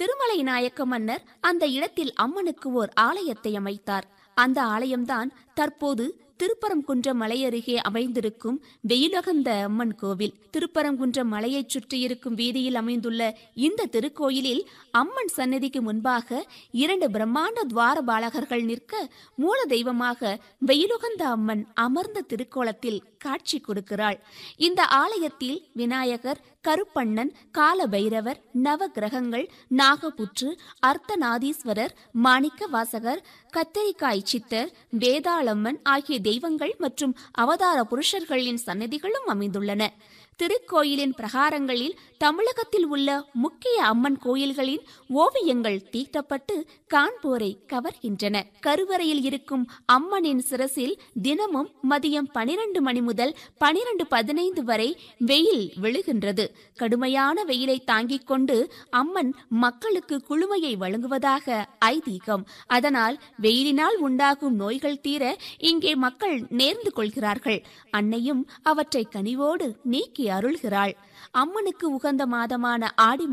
திருமலை நாயக்க மன்னர் அந்த இடத்தில் அம்மனுக்கு ஓர் ஆலயத்தை அமைத்தார் அந்த ஆலயம்தான் தற்போது திருப்பரங்குன்றம் மலை அருகே அமைந்திருக்கும் வெயிலகந்த அம்மன் கோவில் திருப்பரங்குன்றம் மலையைச் சுற்றியிருக்கும் வீதியில் அமைந்துள்ள இந்த திருக்கோயிலில் அம்மன் சன்னதிக்கு முன்பாக இரண்டு பிரம்மாண்ட துவார பாலகர்கள் நிற்க மூல தெய்வமாக வெயிலுகந்த அம்மன் அமர்ந்த திருக்கோலத்தில் காட்சி கொடுக்கிறாள் இந்த ஆலயத்தில் விநாயகர் கருப்பண்ணன் கால பைரவர் நவ கிரகங்கள் நாகபுற்று அர்த்தநாதீஸ்வரர் மாணிக்க வாசகர் கத்தரிக்காய் சித்தர் வேதாளம்மன் ஆகிய தெய்வங்கள் மற்றும் அவதார புருஷர்களின் சன்னதிகளும் அமைந்துள்ளன திருக்கோயிலின் பிரகாரங்களில் தமிழகத்தில் உள்ள முக்கிய அம்மன் கோயில்களின் ஓவியங்கள் தீட்டப்பட்டு காண்போரை கவர்கின்றன கருவறையில் இருக்கும் அம்மனின் சிரசில் தினமும் மதியம் பனிரெண்டு மணி முதல் பனிரெண்டு பதினைந்து வரை வெயில் விழுகின்றது கடுமையான வெயிலை தாங்கிக் கொண்டு அம்மன் மக்களுக்கு குளுமையை வழங்குவதாக ஐதீகம் அதனால் வெயிலினால் உண்டாகும் நோய்கள் தீர இங்கே மக்கள் நேர்ந்து கொள்கிறார்கள் அன்னையும் அவற்றை கனிவோடு நீக்கி அருள்கிறாள் அம்மனுக்கு உகந்த மாதமான ஆடி